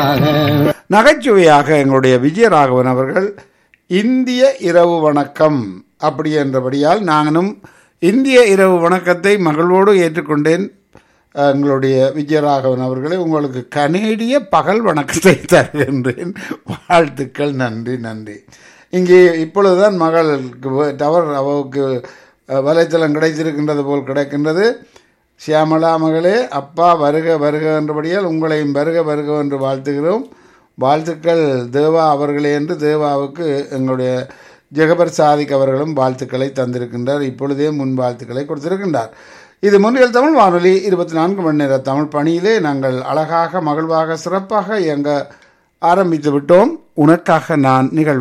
நகைச்சுவையாக எங்களுடைய விஜயராகவன் அவர்கள் இந்திய இரவு வணக்கம் அப்படி என்றபடியால் நானும் இந்திய இரவு வணக்கத்தை மகிழ்வோடு ஏற்றுக்கொண்டேன் எங்களுடைய விஜயராகவன் அவர்களே உங்களுக்கு கனேடிய பகல் வணக்கத்தை தருகின்றேன் வாழ்த்துக்கள் நன்றி நன்றி இங்கே இப்பொழுதுதான் மகளுக்கு டவர் அவருக்கு அஹ், வலைத்தளம் கிடைத்திருக்கின்றது போல் கிடைக்கின்றது சியாமலா மகளே அப்பா வருக வருக என்றபடியால் உங்களையும் வருக வருக என்று வாழ்த்துகிறோம் வாழ்த்துக்கள் தேவா அவர்களே என்று தேவாவுக்கு எங்களுடைய ஜெகபர் சாதிக் அவர்களும் வாழ்த்துக்களை தந்திருக்கின்றார் இப்பொழுதே முன் வாழ்த்துக்களை கொடுத்திருக்கின்றார் இது முன்னில் தமிழ் வானொலி இருபத்தி நான்கு மணி நேர தமிழ் பணியிலே நாங்கள் அழகாக மகிழ்வாக சிறப்பாக இயங்க ஆரம்பித்து விட்டோம் உனக்காக நான் நிகழ்வு